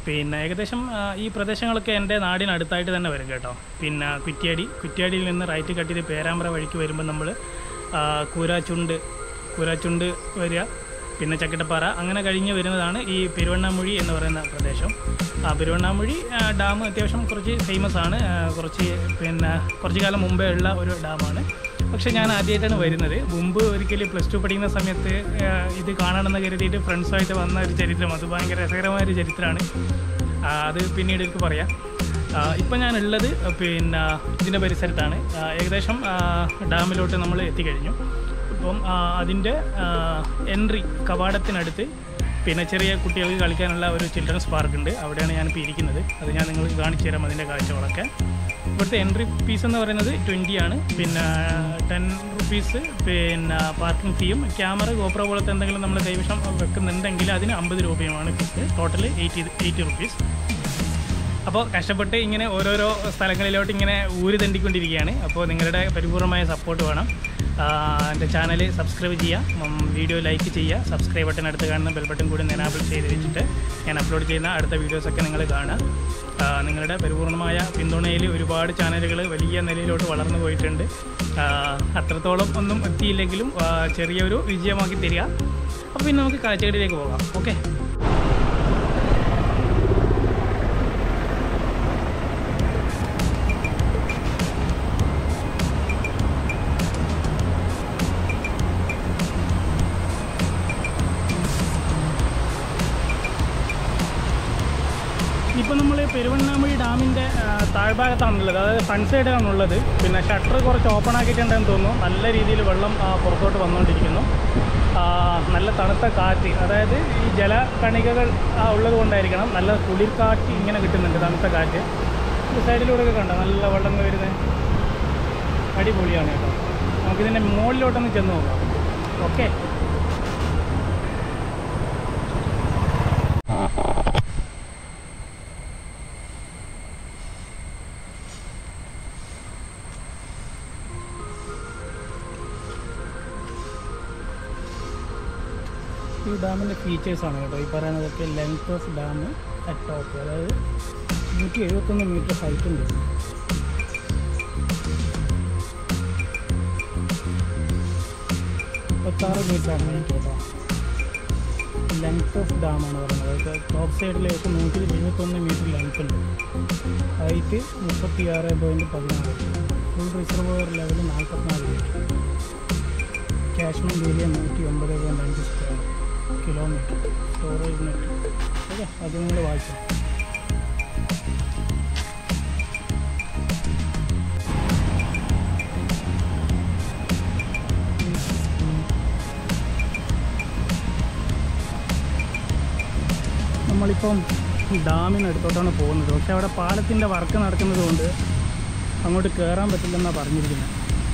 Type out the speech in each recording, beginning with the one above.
പിന്നെ ഏകദേശം ആ, ഈ പ്രദേശങ്ങളൊക്കെ എൻ്റെ നാടിനടുത്തായിട്ട് തന്നെ വരും കേട്ടോ പിന്നെ കുറ്റ്യാടി കുറ്റ്യാടിയിൽ നിന്ന് റൈറ്റ് കട്ട് ചെയ്ത് പേരാമ്പ്ര വഴിക്ക് വരുമ്പോൾ നമ്മൾ കൂരാച്ചുണ്ട് കൂരാച്ചുണ്ട് വരിക പിന്നെ ചക്കിട്ടപ്പാറ അങ്ങനെ കഴിഞ്ഞ് വരുന്നതാണ് ഈ പെരുവണ്ണാമൊഴി എന്ന് പറയുന്ന പ്രദേശം ആ പെരുവണ്ണാമൊഴി ആ, ഡാം അത്യാവശ്യം കുറച്ച് ഫേമസ് ആണ് ആ, കുറച്ച് പിന്നെ കുറച്ച് കാലം മുമ്പേ ഉള്ള ഒരു ഡാമാണ് പക്ഷേ ഞാൻ ആദ്യമായിട്ടാണ് വരുന്നത് മുമ്പ് ഒരിക്കലും പ്ലസ് ടു പഠിക്കുന്ന സമയത്ത് ആ, ഇത് കാണണമെന്ന് കരുതിയിട്ട് ഫ്രണ്ട്സുമായിട്ട് വന്ന ഒരു ചരിത്രം അത് ഭയങ്കര രസകരമായ ഒരു ചരിത്രമാണ് ആ, അത് പിന്നീട് എനിക്ക് പറയാം ഇപ്പം ഞാൻ ഉള്ളത് പിന്നെ ഇതിൻ്റെ പരിസരത്താണ് ആ, ഏകദേശം ആ, ഡാമിലോട്ട് നമ്മൾ എത്തിക്കഴിഞ്ഞു ഇപ്പം ആ, അതിൻ്റെ എൻട്രി കവാടത്തിനടുത്ത് പിന്നെ ചെറിയ കുട്ടികൾക്ക് കളിക്കാനുള്ള ഒരു ചിൽഡ്രൻസ് പാർക്ക് ഉണ്ട് അവിടെയാണ് ഞാനിപ്പോൾ ഇരിക്കുന്നത് അത് ഞാൻ നിങ്ങൾക്ക് കാണിച്ചു തരാം അതിൻ്റെ കാഴ്ചകളൊക്കെ ഇവിടുത്തെ എൻട്രി ഫീസ് എന്ന് പറയുന്നത് ട്വൻറ്റി ആണ് പിന്നെ ടെൻ റുപ്പീസ് പിന്നെ പാർക്കിംഗ് ഫീയും ക്യാമറ ഗോപ്രോ പോലത്തെ എന്തെങ്കിലും നമ്മൾ കൈവശം വെക്കുന്നുണ്ടെങ്കിൽ അതിന് അമ്പത് രൂപയുമാണ് fees total eighty eighty rupees അപ്പോൾ കഷ്ടപ്പെട്ട് ഇങ്ങനെ ഓരോരോ സ്ഥലങ്ങളിലോട്ട് ഇങ്ങനെ ഊരി തണ്ടിക്കൊണ്ടിരിക്കുകയാണ് അപ്പോൾ നിങ്ങളുടെ പരിപൂർണമായ സപ്പോർട്ട് വേണം ആഹ് എൻ്റെ ചാനൽ സബ്സ്ക്രൈബ് ചെയ്യുക ഉം, വീഡിയോ ലൈക്ക് ചെയ്യുക സബ്സ്ക്രൈബ് ബട്ടൺ അടുത്ത് കാണുന്ന ബെൽ ബട്ടൺ കൂടി എനാബിൾ ചെയ്ത് വെച്ചിട്ട് ഞാൻ അപ്ലോഡ് ചെയ്യുന്ന അടുത്ത വീഡിയോസൊക്കെ നിങ്ങൾ കാണുക ആഹ് നിങ്ങളുടെ പരിപൂർണമായ പിന്തുണയിൽ ഒരുപാട് ചാനലുകൾ വലിയ നിലയിലോട്ട് വളർന്നു പോയിട്ടുണ്ട് ആഹ് അത്രത്തോളം ഒന്നും എത്തിയില്ലെങ്കിലും ആഹ് ചെറിയൊരു വിജയമാക്കി തരിക അപ്പോൾ പിന്നെ നമുക്ക് കാഴ്ചകളിലേക്ക് പോകാം ഓക്കെ ഇപ്പോൾ നമ്മൾ പെരുവണ്ണാമൊഴി ഡാമിൻ്റെ താഴ്ഭാഗത്താണുള്ളത് അതായത് ഫ്രണ്ട് സൈഡിലാണുള്ളത് പിന്നെ ഷട്ടർ കുറച്ച് ഓപ്പൺ ആക്കിയിട്ടുണ്ടെന്ന് തോന്നുന്നു നല്ല രീതിയിൽ വെള്ളം ആ, പുറത്തോട്ട് വന്നുകൊണ്ടിരിക്കുന്നു ആ, നല്ല തണുത്ത കാറ്റ് അതായത് ഈ ജലകണികകൾ ആ, ഉള്ളത് കൊണ്ടായിരിക്കണം നല്ല കുളിർ കാറ്റ് ഇങ്ങനെ കിട്ടുന്നുണ്ട് തണുത്ത കാറ്റ് ഈ സൈഡിലൂടെയൊക്കെ കണ്ടോ നല്ല വെള്ളം വരുന്നത് അടിപൊളിയാണ് കേട്ടോ നമുക്കിതിൻ്റെ മുകളിലോട്ടൊന്ന് ചെന്ന് നോക്കാം ഓക്കെ ഈ ഡാമിൻ്റെ ഫീച്ചേഴ്സാണ് കേട്ടോ ഈ പറയുന്നതൊക്കെ length of dam at top അതായത് നൂറ്റി എഴുപത്തൊന്ന് മീറ്റർ ഹൈറ്റ് ഉണ്ട് മുപ്പത്താറ് മീറ്ററാണ് ഹൈറ്റ് കേട്ടോ ലെങ്ത് ഓഫ് ഡാമാണ് പറയുന്നത് ടോപ്പ് സൈഡിലേക്ക് നൂറ്റി എഴുപത്തൊന്ന് മീറ്റർ ലെങ്ത് ഉണ്ട് ഹൈറ്റ് മുപ്പത്തി ആറ് പോയിൻറ്റ് പതിനാറ് ഫുൾ റിസർവോയർ ലെവൽ നാൽപ്പത്തിനാല് മീറ്റർ ക്യാഷ്മെൻറ്റ് ഏരിയ നൂറ്റി ഒമ്പത് പോയിൻറ്റ് അഞ്ച് square kilometre storage net okay അത് നിങ്ങൾ വായിച്ചു നമ്മളിപ്പം ഡാമിനടുത്തോട്ടാണ് പോകുന്നത് പക്ഷെ അവിടെ പാലത്തിൻ്റെ വർക്ക് നടക്കുന്നത് കൊണ്ട് അങ്ങോട്ട് കയറാൻ പറ്റില്ലെന്നാണ് പറഞ്ഞിരിക്കുന്നത്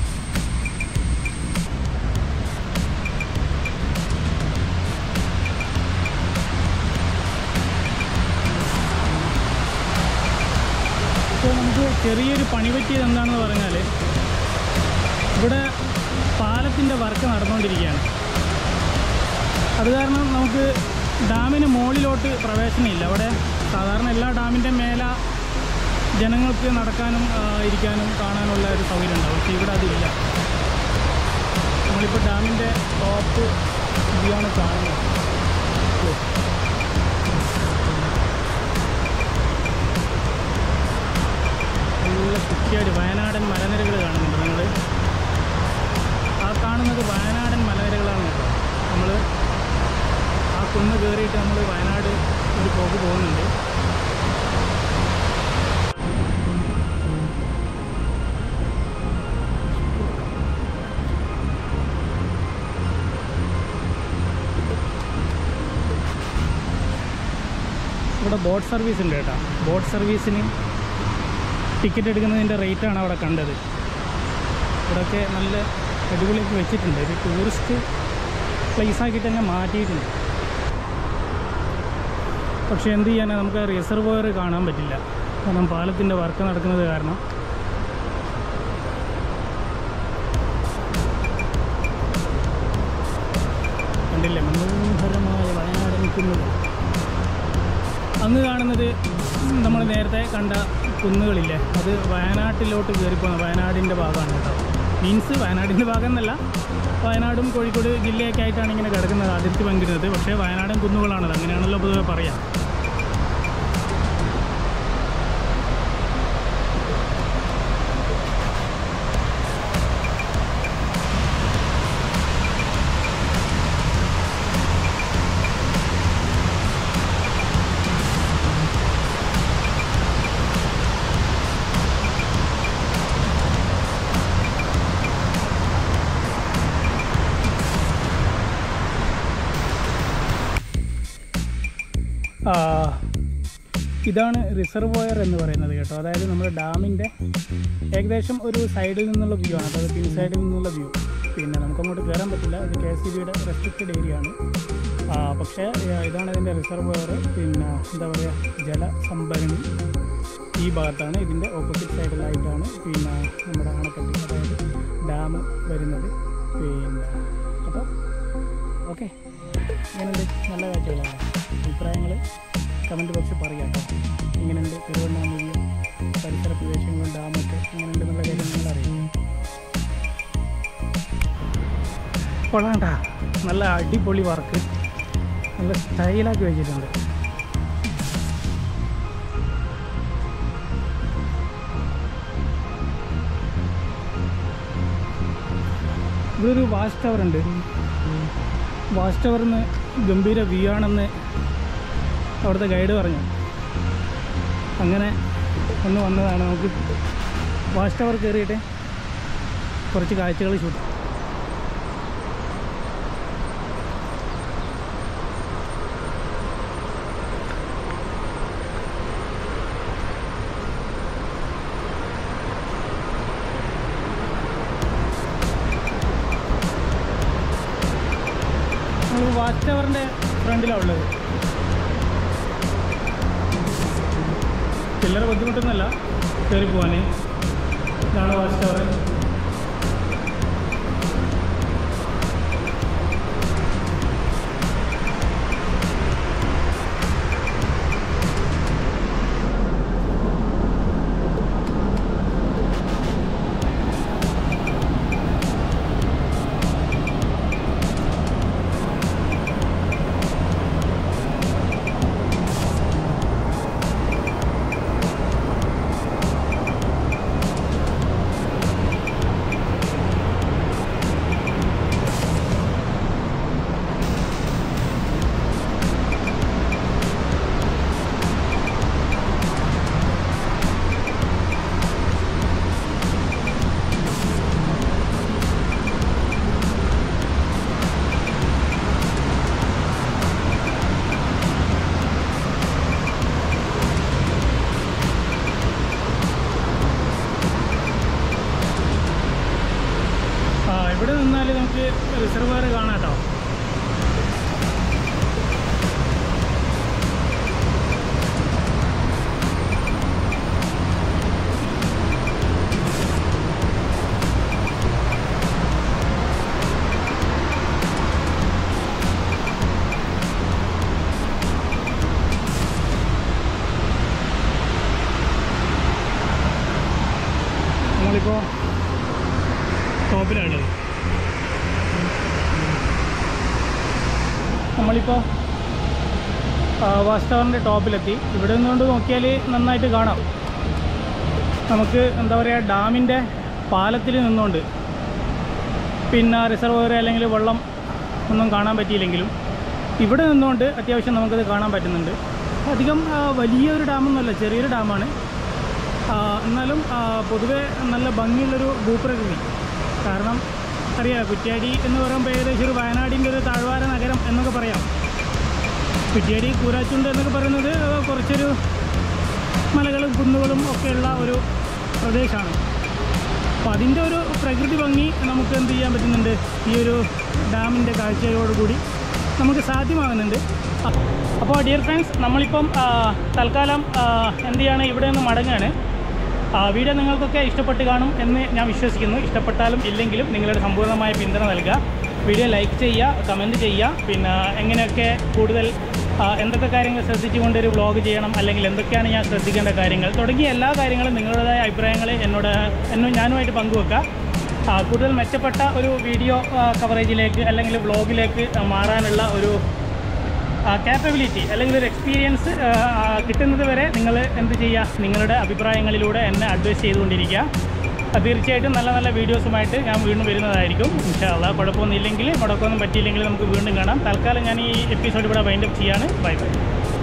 ഇപ്പോൾ നമുക്ക് ചെറിയൊരു പണി പറ്റിയത് എന്താണെന്ന് പറഞ്ഞാൽ ഇവിടെ പാലത്തിൻ്റെ വർക്ക് നടന്നുകൊണ്ടിരിക്കുകയാണ് അത് കാരണം നമുക്ക് ഡാമിന് മുകളിലോട്ട് പ്രവേശനമില്ല അവിടെ സാധാരണ എല്ലാ ഡാമിൻ്റെ മേല ജനങ്ങൾക്ക് നടക്കാനും ആ, ഇരിക്കാനും കാണാനുള്ള ഒരു സൗകര്യം ഉണ്ടാവും പക്ഷേ ഇവിടെ അതില്ല നമ്മളിപ്പോൾ ഡാമിൻ്റെ ടോപ്പ് ഇതാണ് കാണുന്നത് നല്ല കുറ്റിയാടി വയനാടൻ മലനിരകൾ കാണുന്നുണ്ട് നിങ്ങൾ ആ കാണുന്നത് വയനാടൻ മലനിരകളാണ് കേട്ടോ നമ്മൾ ആ കുന്ന് കയറിയിട്ട് നമ്മൾ വയനാട് ഒരു പോക്ക് പോകുന്നുണ്ട് ഇവിടെ ബോട്ട് സർവീസ് ഉണ്ട് കേട്ടോ ബോട്ട് സർവീസിന് ടിക്കറ്റ് എടുക്കുന്നതിൻ്റെ റേറ്റാണ് അവിടെ കണ്ടത് ഇവിടെയൊക്കെ നല്ല അടിപൊളിയൊക്കെ വെച്ചിട്ടുണ്ട് ഒരു ടൂറിസ്റ്റ് പ്ലേസ് ആക്കിയിട്ട് തന്നെ മാറ്റിയിട്ടുണ്ട് പക്ഷേ എന്ത് ചെയ്യാനാണ് നമുക്ക് റിസർവോയർ കാണാൻ പറ്റില്ല കാരണം പാലത്തിൻ്റെ വർക്ക് നടക്കുന്നത് കാരണം കണ്ടില്ലേ മനോഹരമായ വയനാട് നിൽക്കുന്നത് അങ്ങ് കാണുന്നത് നമ്മൾ നേരത്തെ കണ്ട കുന്നുകളില്ലേ അത് വയനാട്ടിലോട്ട് കയറിപ്പോകുന്ന വയനാടിൻ്റെ ഭാഗമാണ് കേട്ടോ മീൻസ് വയനാടിൻ്റെ ഭാഗം എന്നല്ല വയനാടും കോഴിക്കോട് ജില്ലയൊക്കെ ആയിട്ടാണ് ഇങ്ങനെ കിടക്കുന്നത് അതിർത്തി പങ്കിടുന്നത് പക്ഷേ വയനാടൻ കുന്നുകളാണത് അങ്ങനെയാണല്ലോ പൊതുവെ പറയാം ആ, ഇതാണ് റിസർവോയർ എന്ന് പറയുന്നത് കേട്ടോ അതായത് നമ്മുടെ ഡാമിൻ്റെ ഏകദേശം ഒരു സൈഡിൽ നിന്നുള്ള വ്യൂ ആണ് അതായത് പിൻ സൈഡിൽ നിന്നുള്ള വ്യൂ പിന്നെ നമുക്കങ്ങോട്ട് കയറാൻ പറ്റില്ല ഇത് കെ എസ് സി ബിയുടെ റെസ്ട്രിക്റ്റഡ് ഏരിയ ആണ് ആ, പക്ഷേ ആ, ഇതാണ് ഇതിൻ്റെ റിസർവോയർ പിന്നെ എന്താ പറയുക ജലസംഭരണി ഈ ഭാഗത്താണ് ഇതിൻ്റെ ഓപ്പോസിറ്റ് സൈഡിലായിട്ടാണ് പിന്നെ നമ്മുടെ അണക്കെട്ട് അതായത് ഡാം വരുന്നത് പിന്നെ അപ്പോൾ ഓക്കെ ഇങ്ങനെയുണ്ട് നല്ല കാഴ്ചകളാണ് അഭിപ്രായങ്ങൾ കമൻറ്റ് ബോക്സിൽ പറയാം കേട്ടോ ഇങ്ങനെയുണ്ട് തിരുവണ്ണാമലയും പരിസര പ്രദേശങ്ങളും ഡാമൊക്കെ ഇങ്ങനെയുണ്ട് എന്നുള്ള കാര്യം നിങ്ങൾ അറിയും കൊള്ളാണ്ട നല്ല അടിപൊളി വർക്ക് നല്ല സ്റ്റൈലാക്കി വെച്ചിട്ടുണ്ട് ഇവിടെ ഒരു വാച്ച് ടവർ ഉണ്ട് വാച്ച് ടവറിന്ന് ഗംഭീര വ്യൂ ആണെന്ന് അവിടുത്തെ ഗൈഡ് പറഞ്ഞു അങ്ങനെ ഒന്ന് വന്നതാണ് നമുക്ക് വാച്ച് ടവർ കയറിയിട്ട് കുറച്ച് കാഴ്ചകൾ ഷൂട്ട് നമ്മൾ വാച്ച് ടവറിൻ്റെ ഫ്രണ്ടിലാണ് ഉള്ളത് ചില്ലറ ബുദ്ധിമുട്ടൊന്നുമല്ല കയറി പോകാൻ ഇതാണ് വാച്ച് ടവർ ആ ഇവിടെ നിന്നാൽ നമുക്ക് റിസർവയർ കാണാം കേട്ടോ നമ്മളിപ്പോൾ ടോപ്പിലാണുള്ളത് നമ്മളിപ്പോൾ വാച്ച് ടവറിൻ്റെ ടോപ്പിലെത്തി ഇവിടെ നിന്നുകൊണ്ട് നോക്കിയാൽ നന്നായിട്ട് കാണാം നമുക്ക് എന്താ പറയുക ഡാമിൻ്റെ പാലത്തിൽ നിന്നുകൊണ്ട് പിന്നെ റിസർവോയർ അല്ലെങ്കിൽ വെള്ളം ഒന്നും കാണാൻ പറ്റിയില്ലെങ്കിലും ഇവിടെ നിന്നുകൊണ്ട് അത്യാവശ്യം നമുക്കത് കാണാൻ പറ്റുന്നുണ്ട് അധികം ആ, വലിയൊരു ഡാമൊന്നുമല്ല ചെറിയൊരു ഡാമാണ് ആ, എന്നാലും ആ, പൊതുവെ നല്ല ഭംഗിയുള്ളൊരു ഭൂപ്രകൃതി കാരണം അറിയാം കുറ്റ്യാടി എന്ന് പറയുമ്പോൾ ഏകദേശം ഒരു വയനാടിൻ്റെ ഒരു താഴ്വാര നഗരം എന്നൊക്കെ പറയാം കുറ്റ്യാടി കൂരാച്ചുണ്ട് എന്നൊക്കെ പറയുന്നത് ആ, കുറച്ചൊരു മലകളും കുന്നുകളും ഒക്കെയുള്ള ഒരു പ്രദേശമാണ് അപ്പോൾ അതിൻ്റെ ഒരു പ്രകൃതി ഭംഗി നമുക്ക് എന്ത് ചെയ്യാൻ പറ്റുന്നുണ്ട് ഈ ഒരു ഡാമിൻ്റെ കാഴ്ചയോടുകൂടി നമുക്ക് സാധ്യമാകുന്നുണ്ട് അപ്പോൾ ഡിയർ ഫ്രണ്ട്സ് നമ്മളിപ്പം ആ, തൽക്കാലം ആ, എന്ത് ചെയ്യാണ് ഇവിടെ നിന്ന് മടങ്ങുകയാണ് ആ, വീഡിയോ നിങ്ങൾക്കൊക്കെ ഇഷ്ടപ്പെട്ട് കാണും എന്ന് ഞാൻ വിശ്വസിക്കുന്നു ഇഷ്ടപ്പെട്ടാലും ഇല്ലെങ്കിലും നിങ്ങളുടെ സമ്പൂർണ്ണമായ പിന്തുണ നൽകുക വീഡിയോ ലൈക്ക് ചെയ്യുക കമൻറ്റ് ചെയ്യുക പിന്നെ എങ്ങനെയൊക്കെ കൂടുതൽ ആ, എന്തൊക്കെ കാര്യങ്ങൾ ശ്രദ്ധിച്ചുകൊണ്ട് ഒരു വ്ളോഗ് ചെയ്യണം അല്ലെങ്കിൽ എന്തൊക്കെയാണ് ഞാൻ ശ്രദ്ധിക്കേണ്ട കാര്യങ്ങൾ തുടങ്ങിയ എല്ലാ കാര്യങ്ങളും നിങ്ങളുടേതായ അഭിപ്രായങ്ങൾ എന്നോട് എന്നും ഞാനുമായിട്ട് പങ്കുവെക്കാം ആ, കൂടുതൽ മെച്ചപ്പെട്ട ഒരു വീഡിയോ കവറേജിലേക്ക് അല്ലെങ്കിൽ വ്ളോഗിലേക്ക് മാറാനുള്ള ഒരു ക്യാപ്പബിലിറ്റി അല്ലെങ്കിൽ ഒരു എക്സ്പീരിയൻസ് കിട്ടുന്നത് വരെ നിങ്ങൾ എന്ത് ചെയ്യുക നിങ്ങളുടെ അഭിപ്രായങ്ങളിലൂടെ എന്നെ അഡ്വൈസ് ചെയ്തുകൊണ്ടിരിക്കുക ആ, തീർച്ചയായിട്ടും നല്ല നല്ല വീഡിയോസുമായിട്ട് ഞാൻ വീണ്ടും വരുന്നതായിരിക്കും ഇൻഷാല്ല കുഴപ്പമൊന്നും ഇല്ലെങ്കിൽ മുടക്കമൊന്നും പറ്റിയില്ലെങ്കിൽ നമുക്ക് വീണ്ടും കാണാം തൽക്കാലം ഞാൻ ഈ എപ്പിസോഡ് ഇവിടെ വൈൻഡപ്പ് ചെയ്യാണ് ബൈ ബൈ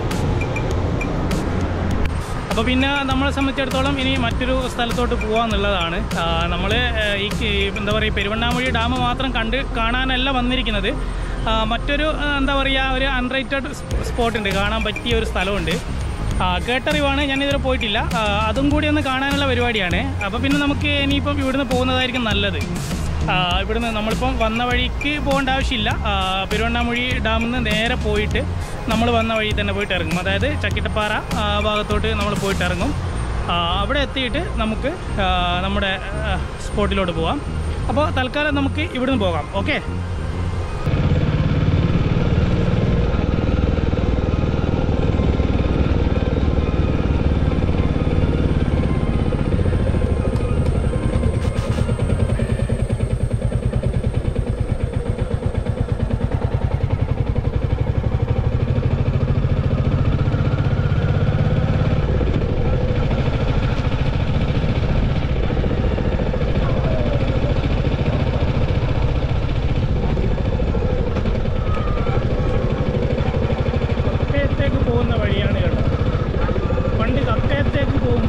അപ്പോൾ പിന്നെ നമ്മളെ സംബന്ധിച്ചിടത്തോളം ഇനി മറ്റൊരു സ്ഥലത്തോട്ട് പോകാമെന്നുള്ളതാണ് നമ്മൾ ഈ ഈ എന്താ പറയുക പെരുവണ്ണാമൊഴി ഡാം മാത്രം കണ്ട് കാണാനല്ല വന്നിരിക്കുന്നത് ആ, മറ്റൊരു ആ, എന്താ പറയുക ഒരു അൺറൈറ്റഡ് സ്പോട്ട് ഉണ്ട് കാണാൻ പറ്റിയ ഒരു സ്ഥലമുണ്ട് ആ, കേട്ടറിവാണ് ഞാൻ ഇതുവരെ പോയിട്ടില്ല ആ, അതും കൂടി ഒന്ന് കാണാനുള്ള പരിപാടിയാണ് അപ്പോൾ പിന്നെ നമുക്ക് ഇനിയിപ്പം ഇവിടുന്ന് പോകുന്നതായിരിക്കും നല്ലത് ആ, ഇവിടുന്ന് നമ്മളിപ്പം വന്ന വഴിക്ക് പോകേണ്ട ആവശ്യമില്ല ആ, പെരുവണ്ണാമൊഴി ഡാമിൽ നിന്ന് നേരെ പോയിട്ട് നമ്മൾ വന്ന വഴി തന്നെ പോയിട്ട് ഇറങ്ങും അതായത് ചക്കിട്ടപ്പാറ ആ, ഭാഗത്തോട്ട് നമ്മൾ പോയിട്ട് ഇറങ്ങും ആ, അവിടെ എത്തിയിട്ട് നമുക്ക് ആ, നമ്മുടെ ആ, സ്പോട്ടിലോട്ട് പോകാം അപ്പോൾ തൽക്കാലം നമുക്ക് ഇവിടുന്ന് പോകാം ഓക്കെ കക്കയത്തേക്ക് പോകുന്ന വഴിയാണ് കേട്ടോ വണ്ടി കക്കയത്തേക്ക് പോകുന്ന